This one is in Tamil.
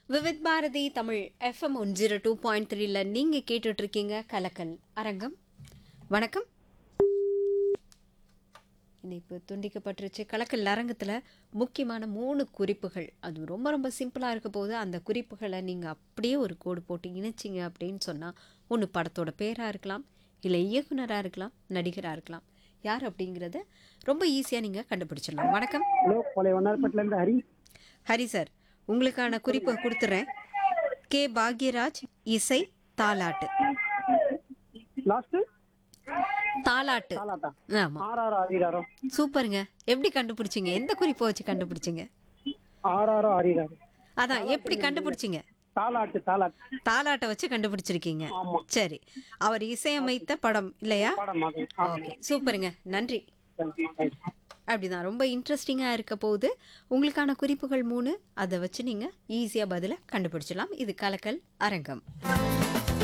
Vividh Bharati Tamil F M one zero two point த்ரீல நீங்க கேட்டுட்டு இருக்கீங்க கலக்கல் அரங்கம் வணக்கம் இணைப்பு துண்டிக்கப்பட்டுருச்சு கலக்கல் அரங்கத்தில் முக்கியமான மூணு குறிப்புகள் அது ரொம்ப ரொம்ப சிம்பிளாக இருக்க போது அந்த குறிப்புகளை நீங்கள் அப்படியே ஒரு கோடு போட்டு இணைச்சிங்க அப்படின்னு சொன்னால் ஒன்று படத்தோட பேராக இருக்கலாம் இல்லை இயக்குனராக இருக்கலாம் நடிகராக இருக்கலாம் யார் அப்படிங்கிறத ரொம்ப ஈஸியாக நீங்கள் கண்டுபிடிச்சிடலாம் வணக்கம் ஹலோ பழைய வண்ணாரப்பேட்டில இருந்து ஹரி ஹரி சார் உங்களுக்கான குறிப்பை கொடுத்துறேன் கே பாக்யராஜ் இசை தாலாட்டு லாஸ்ட் தாலாட்டு தாலாட்டா ஆமாம் ஆறாரோ ஆறிராரோ சூப்பருங்க எப்படி கண்டுபிடிச்சிங்க எந்த குறிப்பை வச்சு கண்டுபிடிச்சிங்க ஆறாரோ ஆறிராரோ அதான் எப்படி கண்டுபிடிச்சிங்க தாலாட்டு தாலாட்டு தாலாட்டை வச்சு கண்டுபிடிச்சிருக்கீங்க ஆமா சரி அவர் இசையமைத்த படம் இல்லையா பாடம் அது ஓகே சூப்பருங்க நன்றி ஆ அப்படிதான் ரொம்ப இன்ட்ரெஸ்டிங்காக இருக்க போகுது உங்களுக்கான குறிப்புகள் மூணு அதை வச்சு நீங்கள் ஈஸியாக பதிலை கண்டுபிடிச்சலாம் இது கலக்கல் அரங்கம்